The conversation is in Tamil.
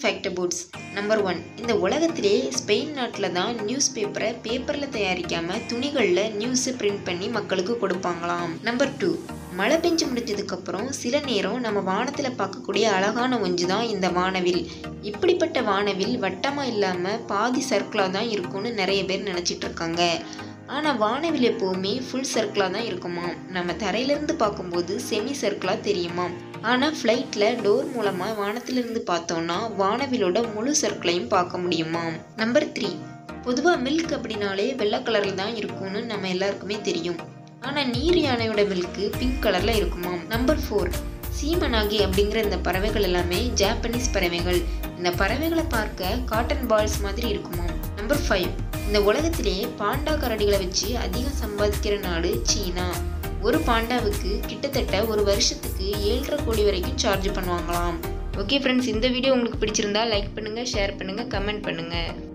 ஃபேக்ட் அபவுட்ஸ் நம்பர் ஒன் இந்த உலகத்திலே ஸ்பெயின் நாட்டில் தான் நியூஸ் பேப்பரை பேப்பரில் தயாரிக்காமல் துணிகளில் நியூஸை பிரிண்ட் பண்ணி மக்களுக்கு கொடுப்பாங்களாம் நம்பர் டூ மழை பெஞ்சு முடிஞ்சதுக்கப்புறம் சில நேரம் நம்ம வானத்தில் பார்க்கக்கூடிய அழகான ஒன்று தான் இந்த வானவில் இப்படிப்பட்ட வானவில் வட்டமாக இல்லாமல் பாதி சர்க்கிளாக தான் இருக்கும்னு நிறைய பேர் நினச்சிட்டு இருக்காங்க ஆனால் வானவில் எப்போவுமே ஃபுல் சர்க்கிளாக தான் இருக்குமா நம்ம தரையிலேருந்து பார்க்கும்போது செமி சர்க்கிளாக தெரியுமா ஆனால் ஃப்ளைட்டில் டோர் மூலமாக வானத்திலிருந்து பார்த்தோன்னா வானவிலோட முழு சர்க்கிளையும் பார்க்க முடியுமா நம்பர் த்ரீ பொதுவாக மில்க் அப்படின்னாலே வெள்ளை கலரில் தான் இருக்கும்னு நம்ம எல்லாருக்குமே தெரியும் ஆனால் நீர் யானையோட மில்க்கு பிங்க் கலரில் இருக்குமாம் நம்பர் ஃபோர் சீமனாகி அப்படிங்கிற இந்த பறவைகள் எல்லாமே ஜாப்பனீஸ் பறவைகள் இந்த பறவைகளை பார்க்க காட்டன் பால்ஸ் மாதிரி இருக்குமாம் நம்பர் ஃபைவ் இந்த உலகத்திலேயே பாண்டா கரடிகளை வச்சு அதிகம் சம்பாதிக்கிற நாடு சீனா ஒரு பாண்டாவுக்கு கிட்டத்தட்ட ஒரு வருஷத்துக்கு ஏழரை கோடி வரைக்கும் சார்ஜ் பண்ணுவாங்களாம் ஓகே ஃப்ரெண்ட்ஸ் இந்த வீடியோ உங்களுக்கு பிடிச்சிருந்தா லைக் பண்ணுங்கள் ஷேர் பண்ணுங்கள் கமெண்ட் பண்ணுங்கள்